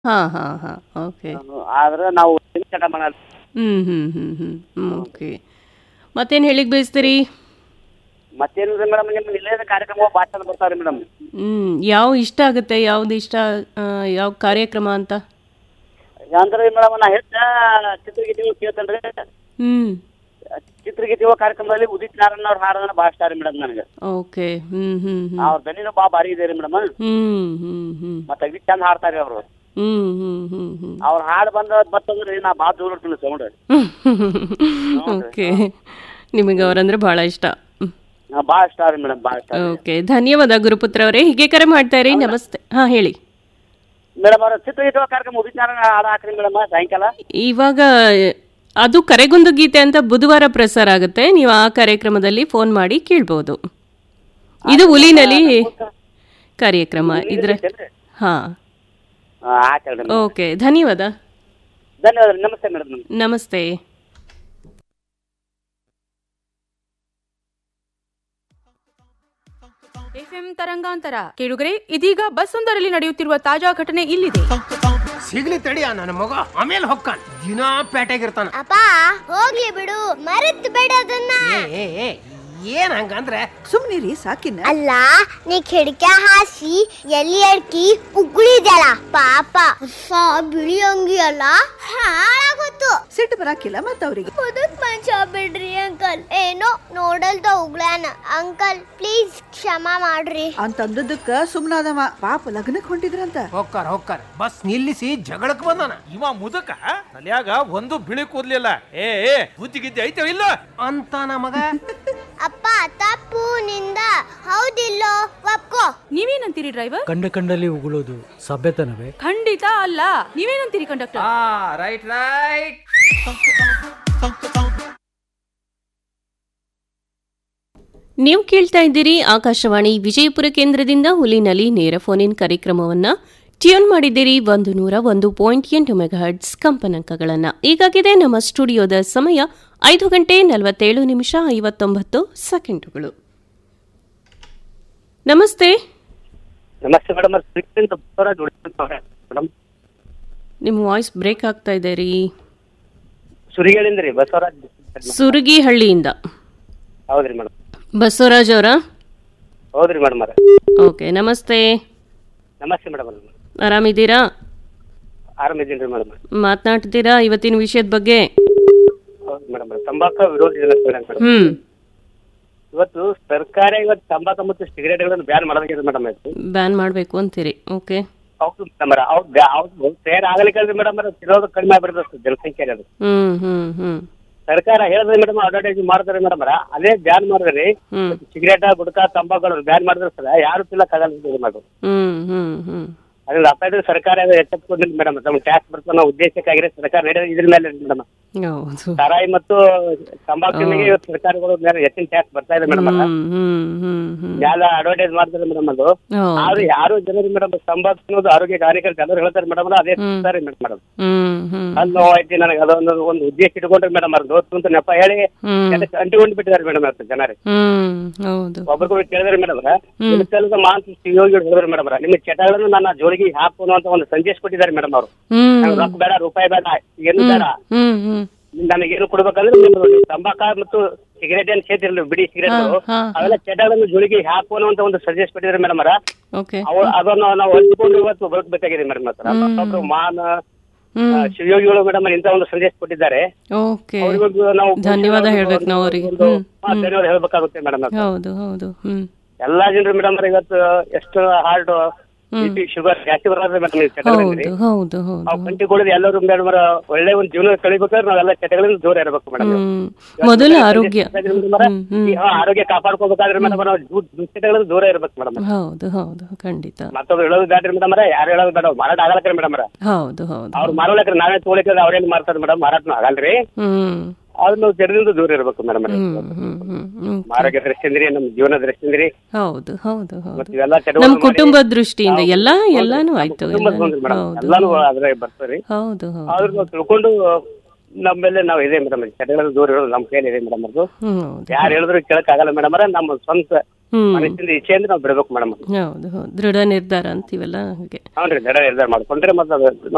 ಹಾ ಹಾ ಹಾ ಓಕೆ ಆದ್ರೆ ನಾವು ಚಟ ಮಾಡಲ್ಲ ಹ್ಮ್ ಹ್ಮ್ ಹ್ಮ್ ಹ್ಮ್ ಹ್ಮ್ ಓಕೆ ಮತ್ತೇನು ಹೇಳಿಕ್ ಬಯಸ್ತೀರಿ ಮತ್ತೇನಿಲ್ಲ ಮೇಡಮ್ ನಿಮ್ಮ ನಿಲಯದ ಕಾರ್ಯಕ್ರಮ ಭಾಳ ಚಂದ ಬರ್ತಾವ್ರಿ ಮೇಡಮ್ ಹ್ಮ್ ಯಾವ ಇಷ್ಟ ಆಗುತ್ತೆ ಯಾವ್ದು ಇಷ್ಟ ಆ, ಯಾವ ಕಾರ್ಯಕ್ರಮ ಅಂತ ಅಂದ್ರೆ ಮೇಡಮ್ ನಾ ಹೆಚ್ಚ ಚಿತ್ರಗೀತೆಗಳು ಕೇಳ್ತೇನ್ರಿ ಹ್ಮ್ ಚಿತ್ರಗೀತೆಗಳ ಕಾರ್ಯಕ್ರಮದಲ್ಲಿ ಉದಿತ್ ನಾರಾಯಣ ಅವ್ರ ಹಾಡೋದನ್ನ ಭಾಳ ಇಷ್ಟ ರೀ ಮೇಡಮ್ ನನಗೆ ಓಕೆ ಹ್ಮ್ ಹ್ಮ್ ಹ್ಮ್ ಅವ್ರ ದನಿನೂ ಭಾಳ ಭಾರಿ ಇದೆ ರೀ ಮೇಡಮ್ ಹ್ಮ್ ಹ್ಮ್ ಹ್ಮ್ ಮತ್ತೆ ಅಗ್ದಿ ಚಂದ ಹಾಡ್ತಾರೆ ಅವರು ಹ್ಮ್ ಹ್ಮ್ ಹ್ಮ್ ಹ್ಮ್ ಅವ್ರ ಹಾಡು ಬಂದ ಬತ್ತಂದ್ರಿ ನಾ ಭಾಳ ದೂರ ಇರ್ತೀನಿ ಸೌಂಡ್ ಓಕೆ ನಿಮಗೆ ಅವರಂದ್ರೆ ಬಹಳ ಇಷ್ಟ ಭಾಳ ಇಷ್ಟ ರೀ ಮೇಡಮ್ ಭಾಳ ಇಷ್ಟ ಓಕೆ ಧನ್ಯವಾದ ಗುರುಪುತ್ರ ಅವರೇ ಹೀಗೆ ಕರೆ ಮಾಡ್ತಾ ಇರಿ ನಮಸ್ತೆ ಹಾ ಹೇಳಿ ಮೇಡಮ್ ಅವ್ರ ಚಿತ್ರಗೀತೆಗಳ ಕಾರ್ಯಕ್ರಮ ಉದಿತ್ ನಾರಾಯಣ ಹಾಡು ಹಾಕ್ರಿ ಮೇಡಮ್ ಸಾಯಂಕಾಲ ಇವಾಗ ಅದು ಕರೆಗೊಂದು ಗೀತೆ ಅಂತ ಬುಧವಾರ ಪ್ರಸಾರ ಆಗುತ್ತೆ ನೀವು ಆ ಕಾರ್ಯಕ್ರಮದಲ್ಲಿ ಫೋನ್ ಮಾಡಿ ಕೇಳ್ಬೋದು ಇದು ಹುಲಿನಲ್ಲಿ ಕಾರ್ಯಕ್ರಮ ಇದ್ರ ಹಾ ಆಯ್ತು ಹೇಳ್ರಿ ಓಕೆ ಧನ್ಯವಾದ ಧನ್ಯವಾದ ರೀ. ನಮಸ್ತೆ ಮೇಡಮ್ ನಮಸ್ತೆ ಎಫ್ಎಂ ತರಂಗಾಂತರ ಕೇಳುಗರೆ ಇದೀಗ ಬಸ್ ಒಂದರಲ್ಲಿ ನಡೆಯುತ್ತಿರುವ ತಾಜಾ ಘಟನೆ ಇಲ್ಲಿದೆ ಸಿಗ್ಲಿ ತಡಿಯ ನನ್ನ ಮಗ ಆಮೇಲೆ ಹೊಕ್ಕಾನ್ ದಿನಾ ಪೇಟೆಗಿರ್ತಾನ ಅಪ್ಪ ಹೋಗ್ಲಿ ಬಿಡು ಮರೆತು ಬೇಡ ಅದನ್ನ ಏ ಏ, ಏ ಏನ್ ಹಂಗಂದ್ರೆ ಸುಮ್ನಿರಿ ಸಾಕಿನ ಅಲ್ಲ ನೀ ಕಿಡಕ ಹಾಸಿ ಎಲ್ಲಿ ಅಡ್ಕಿ ಉಗುಳಿದ್ಯಲ್ಲ ಪಾಪ ಹೊಸ ಬಿಳಿ ಅಂಗಿ ಅಲ್ಲ ಹಾಳಾಗೋತು ಸಿಟ್ಟು ಬರಾಕಿಲ್ಲ ಮತ್ತ ಅವ್ರಿಗೆ ಮುದುಕ್ ಮನುಷ್ಯ ಬಿಡ್ರಿ ಅಂಕಲ್ ಏನೋ ನೋಡಲ್ದ ಉಗ್ಳಾನ ಅಂಕಲ್ ಪ್ಲೀಸ್ ಕ್ಷಮಾ ಮಾಡ್ರಿ ಅಂತಂದದಕ್ಕ ಸುಮ್ನಾದವ ಪಾಪ ಲಗ್ನಕ್ ಹೊಂಟಿದ್ರಂತ ಹೊಕ್ಕಾರ ಹೊಕ್ಕಾರ ಬಸ್ ನಿಲ್ಲಿಸಿ ಜಗಳಕ್ ಬಂದಾನ ಇವ ಮುದಕ ತಲ್ಯಾಗ ಒಂದು ಬಿಳಿ ಕೂದ್ಲಿಲ್ಲ ಏ ಏ ಬುದ್ಧಿ ಗಿದ್ದಿ ಐತೆ ಇಲ್ಲ ಅಂತ ಮಗ ಅಪ್ಪ ತಪ್ಪು ನಿಂದ ಹೌದಿಲ್ಲೋ ಒಪ್ಕೋ ನೀವೇನಂತೀರಿ ಡ್ರೈವರ್ ಕಂಡ ಕಂಡಲ್ಲಿ ಉಗುಳೋದು ಸಭ್ಯತನವೇ ಖಂಡಿತ ಅಲ್ಲ ನೀವೇನಂತೀರಿ ಕಂಡಕ್ಟರ್ ರೈಟ್ ರೈಟ್ ನೀವು ಕೇಳ್ತಾ ಇದ್ದೀರಿ ಆಕಾಶವಾಣಿ ವಿಜಯಪುರ ಕೇಂದ್ರದಿಂದ ಹುಲಿನಲ್ಲಿ ನೇರ ಫೋನ್ ಇನ್ ಕಾರ್ಯಕ್ರಮವನ್ನ ಟ್ಯೂನ್ ಮಾಡಿದ್ದೀರಿ ಒಂದು ನೂರ ಒಂದು ಪಾಯಿಂಟ್ ಎಂಟು ಮೆಗಾಹರ್ಟ್ಸ್ ಕಂಪನಾಂಕಗಳನ್ನ ಈಗಾಗಿದೆ ನಮ್ಮ ಸ್ಟುಡಿಯೋದ ಸಮಯ ಐದು ಗಂಟೆ ನಲವತ್ತೇಳು ನಿಮಿಷ ಐವತ್ತೊಂಬತ್ತು ಸೆಕೆಂಡುಗಳು ನಮಸ್ತೆ ನಮಸ್ತೆ ಮೇಡಮ್ ಮೇಡಮ್ ನಿಮ್ಮ ವಾಯ್ಸ್ ಬ್ರೇಕ್ ಆಗ್ತಾ ಇದೆ ರೀ ಸುರಿಗಳಿಂದ ರೀ ಬಸವರಾಜ್ ಸುರಗಿಹಳ್ಳಿಯಿಂದ ಹೌದ್ರಿ ಮೇಡಮ್ ಬಸವರಾಜ್ ಅವರ ಹೌದ್ರಿ ಮೇಡಮ್ ಅವ್ರ ಓಕೆ ನಮಸ್ತೆ ನಮಸ್ತೆ ಮೇಡಮ್ ಆರಾಮಿದ್ದೀರಾ ಆರಾಮಿದ್ದೀನಿ ರೀ ಮೇಡಮ್ ಮಾತನಾಡ್ತೀರಾ ಇವತ್ತಿನ ವಿಷಯದ ಬಗ್ಗೆ ಹೌದು ಮೇಡಮ್ ತಂಬಾಕು ವಿರೋಧಿ ದಿನ ಮೇಡಮ್ ಹ್ಮ್ ಇವತ್ತು ಸರ್ಕಾರ ಇವತ್ತು ತಂಬಾಕು ಮತ್ತು ಸಿಗರೇಟ್ಗಳನ್ನು ಬ್ಯಾನ್ ಮಾಡೋದಾಗಿದೆ ಮೇಡಮ್ ಬ್ಯಾನ್ ಮಾಡಬೇಕು ಅಂತೀರಿ ಓಕೆ ಹೌದು ಮೇಡಮ್ ಅವ್ರು ಅವ್ರು ತಯಾರು ಆಗಲಿಕ್ಕೆ ಮೇಡಮ್ ತಿನ್ನೋದು ಕಡಿಮೆ ಆಗ್ಬಿಡ್ತದೆ ಜನಸಂಖ್ಯೆ ಅದು ಹ್ಮ್ ಹ್ಮ್ ಹ್ಮ್ ಸರ್ಕಾರ ಹೇಳಿದ್ರೆ ಮೇಡಮ್ ಅಡ್ವರ್ಟೈಸ್ ಮಾಡ್ತಾರೆ ಮೇಡಮ್ ಅದೇ ಬ್ಯಾನ್ ಮಾಡಿದ್ರಿ ಹ್ಮ್ ಸಿಗರೇಟ್ ಗುಡ್ಕಾ ತಂಬಾಕು ಬ್ಯಾನ್ ಮಾಡಿದ್ರೆ ಸರ್ ಯಾರು ತಿನ್ನಕ್ಕಾಗಲ್ಲ ಮೇಡಮ್ ಹ್ಮ್ ಹ್ಮ್ ಹ್ಮ್ ಅದ್ರಿಂದ ಅರ್ಥ ಇದ್ರೆ ಸರ್ಕಾರ ಎಚ್ಚೆತ್ಕೊಂಡಿಲ್ಲ ಮೇಡಮ್ ನಮ್ಗೆ ಟ್ಯಾಕ್ಸ್ ಬರ್ತದೆ ನಾವು ಉದ್ದೇಶಕ್ಕಾಗಿರೋ ಸರ್ಕಾರ ನಡೆಯೋದು ಇದ್ರ ಮೇಲೆ ಮೇಡಮ್ ಹೌದು ಸಾರಾಯಿ ಮತ್ತು ತಂಬಾಕಿನಿಗೆ ಇವತ್ತು ಸರ್ಕಾರಗಳು ಮೇಲೆ ಹೆಚ್ಚಿನ ಟ್ಯಾಕ್ಸ್ ಬರ್ತಾ ಇದೆ ಮೇಡಮ್ ಹ್ಮ್ ಹ್ಮ್ ಹ್ಮ್ ಹ್ಮ್ ಮ್ಯಾಲ ಅಡ್ವರ್ಟೈಸ್ ಮಾಡ್ತಾರೆ ಮೇಡಮ್ ಅದು ಹೌದು ಆದ್ರೆ ಯಾರು ಜನರು ಮೇಡಮ್ ತಂಬಾಕು ತಿನ್ನೋದು ಆರೋಗ್ಯ ಹಾನಿಕರ ಜನರು ಹೇಳ್ತಾರೆ ಮೇಡಮ್ ಅದೇ ತಿಂತಾರೆ ಮೇಡಮ್ ಹ್ಮ್ ಹ್ಮ್ ಅಲ್ಲಿ ನೋವಾಯ್ತು ನನಗೆ ಅದೊಂದು ಒಂದು ಉದ್ದೇಶ ಇಟ್ಕೊಂಡ್ರೆ ಮೇಡಮ್ ಅದು ದೋಸ್ತು ಅಂತ ನೆಪ ಹೇಳಿ ಹ್ಮ್ ಅದಕ್ಕೆ ಅಂಟಿಕೊಂಡು ಬಿಟ್ಟಿದ್ದಾರೆ ಮೇಡಮ್ ಅದು ಜನರು ಹ್ಮ್ ಹೌದು ಒಬ್ರಿಗೊಬ್ರು ಕೇಳಿದ್ರೆ ಮೇಡಮ್ ಇಳಕಲ್ಲದ ಮಾಂಸ ಯೋಗಿ ಹೇಳಿದ್ರು ಮೇಡಮ್ ನಿಮ್ಮ ಚಟಗಳನ್ನು ನನ್ನ ಜೋಳಿಗೆ ಹಾಕೋನು ಅಂತ ಒಂದು ಸಂದೇಶ ಕೊಟ್ಟಿದ್ದಾರೆ ಮೇಡಮ್ ಅವರು ಹ್ಮ್ ನಂಗೆ ರೊಕ್ಕ ಬೇಡ ರೂಪಾಯಿ ಬೇಡ ಏನು ಬೇಡ ಹ್ಮ್ ಹ್ಮ್ ನನಗೇನು ಕೊಡ್ಬೇಕಂದ್ರೆ ನಿಮ್ದು ತಂಬಾಕ ಮತ್ತು ಸಿಗರೇಟ್ ಏನ್ ಸೇತಿರಲ್ಲ ಬಿಡಿ ಸಿಗರೇಟ್ ಹಾ, ಹಾ. ಅವೆಲ್ಲ ಚಟಗಳನ್ನು ಜೋಳಿಗೆ ಹಾಕೋನು ಅಂತ ಒಂದು ಸಜೆಸ್ಟ್ ಕೊಟ್ಟಿದ್ದಾರೆ ಮೇಡಮ್ ಅವರ ಓಕೆ ಅವು ಅದನ್ನು ನಾವು ಹಂಚ್ಕೊಂಡು ಇವತ್ತು ಬದುಕಬೇಕಾಗಿದೆ ಮೇಡಮ್ ಹತ್ರ ಒಬ್ರು ಮಾನ ಹ್ಮ್ ಆ, ಶಿವಯೋಗಿಗಳು ಮೇಡಮ್ ಇಂತ ಒಂದು ಸಂದೇಶ ಕೊಟ್ಟಿದ್ದಾರೆ ಓಕೆ ಅವ್ರಿಗೊಂದು ನಾವು ಧನ್ಯವಾದ ಹೇಳ್ಬೇಕು ನಾವು ಅವ್ರಿಗೆ ಒಂದು ಹ್ಮ್ ಹಾ, ಧನ್ಯವಾದ ಹೇಳ್ಬೇಕಾಗುತ್ತೆ ಮೇಡಮ್ ಹೌದು ಹೌದು ಹ್ಮ್ ಎಲ್ಲಾ ಜನರು ಮೇಡಮ್ ಇವತ್ತು ಎಷ್ಟು ಹಾರ್ಟ್ ಬಿ ಶುಗರ್ ಜಾಸ್ತಿ ಬರೋದ್ರೆ ಮೇಡಮ್ ಚಟಗಳಲ್ಲಿ ಹೌದು ಹೌದು ಹೌದು ನಾವು ಕಂಟಿಕೊಳ್ಳೋದು ಎಲ್ಲರೂ ಮೇಡಮ್ ಒಳ್ಳೆ ಒಂದು ಜೀವನ ಕಳಿಬೇಕಾದ್ರೆ ನಾವೆಲ್ಲ ಚಟಗಳಿಂದ ದೂರ ಇರಬೇಕು ಮೇಡಮ್ ಹ್ಮ್ ಮೊದಲು ಆರೋಗ್ಯ ಹ್ಮ್ ಹ್ಮ್ ಆರೋಗ್ಯ ಕಾಪಾಡ್ಕೋಬೇಕಾದ್ರೆ ಮೇಡಮ್ ನಾವು ದು- ದುಶ್ಚಟಗಳಿಂದ ದೂರ ಇರ್ಬೇಕು ಮೇಡಮ್ ಹೌದು ಹೌದು ಖಂಡಿತ ಮತ್ತೊಬ್ರು ಹೇಳೋದು ಬೇಡ್ರಿ ಮೇಡಮ್ ಯಾರು ಹೇಳೋದು ಬೇಡ ಮಾರಾಟ ಆಗಲಕ್ರಿ ಮೇಡಮ್ ಹೌದು ಹೌದು ಅವ್ರು ಮಾರೋಲಕ್ರಿ ನಾವೇ ತಗೊಳಿಕ್ಕೆ ಅವ್ರೇನ್ ಮಾಡ್ತಾರೆ ಮೇಡಮ್ ಮಾರಾಟನೂ ಆಗಲ್ರಿ ಹ್ಮ್ ಅವ್ರು ನಾವು ಚಟದಿಂದ ದೂರ ಇರ್ಬೇಕು ಮೇಡಮ್ ಹ್ಮ್ ಹ್ಮ್ ಹ್ಮ್ ಹ್ಮ್ ಆರೋಗ್ಯ ದೃಷ್ಟಿಂದ್ರಿ ನಮ್ಮ ಜೀವನ ದೃಷ್ಟಿಂದ್ರಿ ಹೌದು ಹೌದು ಹೌದು ಮತ್ತೆ ಇವೆಲ್ಲ ನಮ್ಮ ಚಟಗಳನ್ನು ಮಾಡಿ- ಕುಟುಂಬದ ದೃಷ್ಟಿಯಿಂದ ಹೌದು, ಎಲ್ಲಾ ಹೌದು, ಎಲ್ಲಾನು ನಮ್ಮ ಆಯ್ತು ಕುಟುಂಬದ ಎಲ್ಲಾನು. ಬಂದ್ರಿ ಮೇಡಮ್ ಹೌದು ಎಲ್ಲಾನು ಅದ್ರಾಗ ಬರ್ತದೆ ಹೌದು ಹೌದು ಆದ್ರೂ ನಾವು ತಿಳ್ಕೊಂಡು ನಮ್ಮ ಮೇಲೆ ನಾವು ಇದೆ ಮೇಡಮ್ ಚಟಗಳಿಂದ ದೂರ ಇರೋದು ನಮ್ಮ ಕೈಯಲ್ಲಿ ಇದೆ ಮೇಡಮ್ ಅದು ಹ್ಮ್ ಹೌದು ಯಾರು ಹೇಳಿದ್ರು ಕೇಳಕ್ ಆಗಲ್ಲ ಮೇಡಮ್ ನಮ್ಮ ಸ್ವಂತ ಹ್ಮ್ ಮನಸ್ಸಿಂದ ಇಚ್ಛೆಯಿಂದ ನಾವು ಬಿಡ್ಬೇಕು ಮೇಡಮ್ ಹೌದು ಹೌದು ದೃಢ ನಿರ್ಧಾರ ಅಂತೀವಲ್ಲ ಹಾಗೆ ಹೌನ್ರಿ ದಡ ನಿರ್ಧಾರ ಮಾಡ್ಕೊಂಡ್ರೆ ಮತ್ತೆ ಅದು